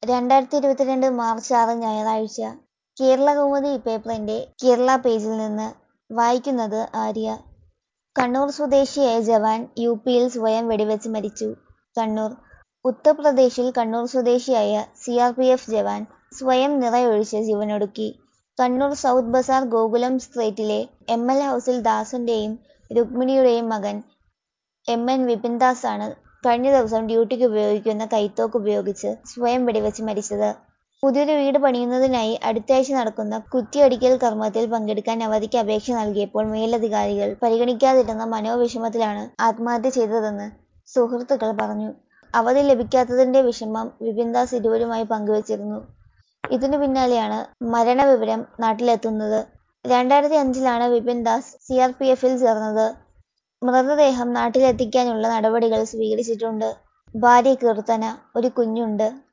രണ്ടായിരത്തി ഇരുപത്തിരണ്ട് മാർച്ച് ആറ് ഞായറാഴ്ച കേരളകൗമുദി പേപ്പറിന്റെ കേരള പേജിൽ നിന്ന് വായിക്കുന്നത് ആര്യ കണ്ണൂർ സ്വദേശിയായ ജവാൻ യു പിയിൽ സ്വയം വെടിവെച്ച് മരിച്ചു കണ്ണൂർ ഉത്തർപ്രദേശിൽ കണ്ണൂർ സ്വദേശിയായ C R P F jawan സ്വയം നിറയൊഴിച്ച് ജീവനൊടുക്കി കണ്ണൂർ സൗത്ത് ബസാർ ഗോകുലം സ്ട്രീറ്റിലെ എം എൽ ഹൗസിൽ ദാസന്റെയും രുക്മിണിയുടെയും മകൻ എം എൻ വിപിൻ ദാസാണ് കഴിഞ്ഞ ദിവസം ഡ്യൂട്ടിക്ക് ഉപയോഗിക്കുന്ന കൈത്തോക്ക് ഉപയോഗിച്ച് സ്വയം വെടിവെച്ച് മരിച്ചത് പുതിയൊരു വീട് പണിയുന്നതിനായി അടുത്തയാഴ്ച നടക്കുന്ന കുറ്റിയടിക്കൽ കർമ്മത്തിൽ പങ്കെടുക്കാൻ അവധിക്ക് അപേക്ഷ നൽകിയപ്പോൾ മേലധികാരികൾ പരിഗണിക്കാതിരുന്ന മനോവിഷമത്തിലാണ് ആത്മഹത്യ ചെയ്തതെന്ന് സുഹൃത്തുക്കൾ പറഞ്ഞു അവധി ലഭിക്കാത്തതിന്റെ വിഷമം വിപിൻദാസ് ഇരുവരുമായി പങ്കുവച്ചിരുന്നു ഇതിനു പിന്നാലെയാണ് മരണവിവരം നാട്ടിലെത്തുന്നത് രണ്ടായിരത്തി അഞ്ചിലാണ് Vipin Das C R P എഫിൽ ചേർന്നത് മൃതദേഹം നാട്ടിലെത്തിക്കാനുള്ള നടപടികൾ സ്വീകരിച്ചിട്ടുണ്ട് ഭാര്യ കീർത്തന ഒരു കുഞ്ഞുണ്ട്